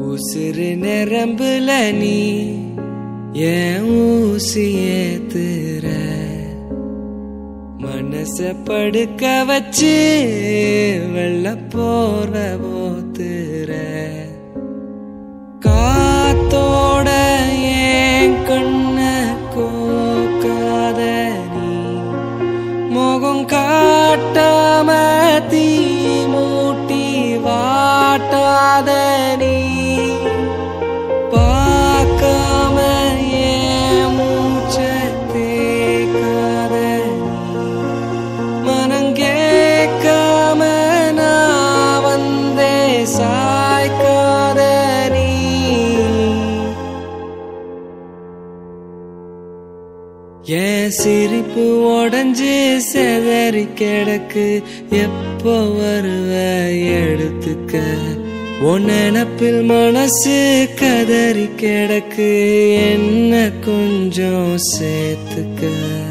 உசுறு நிரம்புல நீ ஏன் ஊசி ஏத்துற மனச படுக்க வச்சு வெள்ள போர்வ போத்துற காத்தோட ஏன் கண்ண கோக்காத நீ முகம் காட்டாம தீ மூட்டி வாட்டாத நீ பார்க்காம ஏன் மூச்ச தேக்காத நீ மனம் கேட்காம நான் வந்தே சாய்க்காத நீ என் சிரிப்பு உடஞ்சு செதறி கிடக்கு எப்போ வருவ எடுத்துக்க உன் நினப்பில் மனசு கதறி கிடக்கு என்ன கொஞ்சம் சேர்த்துக்க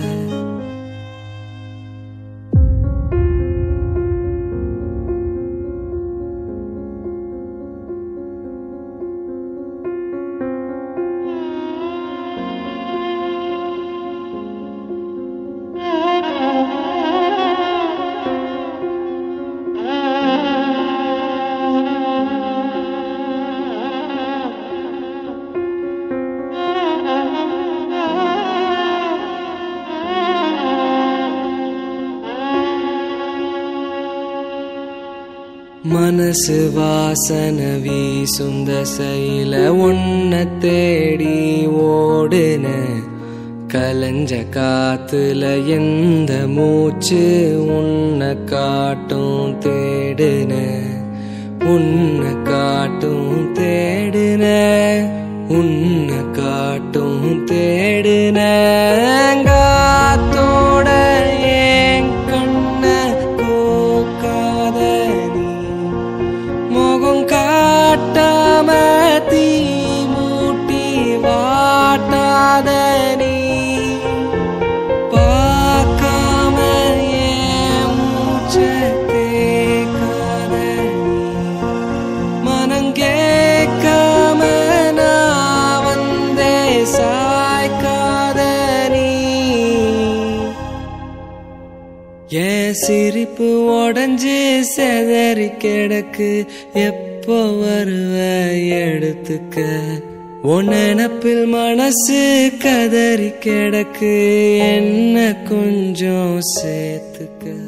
மனசு வாசன வீசுந்த செயல உன்ன தேடி ஓடுன கலஞ்ச காத்துல எந்த மூச்சு உன்னை காட்டும் தேடுன உன்னை காட்டும் தேடுன உன்னை காட்டும் தேடுன காத்தோட ஏன் கண்ண கோக்காத நீ முகம் காட்டாம தீ மூட்டி வாட்டாத நீ பார்க்காம ஏன் மூச்ச தேக்காத நீ மனம் கேட்காம நான் வந்தே சாய்க்காத நீ என் சிரிப்பு உடஞ்சு செதறி கிடக்கு எப்போ வருவ எடுத்துக்க உன் நினப்பில் மனசு கதறி கிடக்கு என்ன கொஞ்சம் சேர்த்துக்க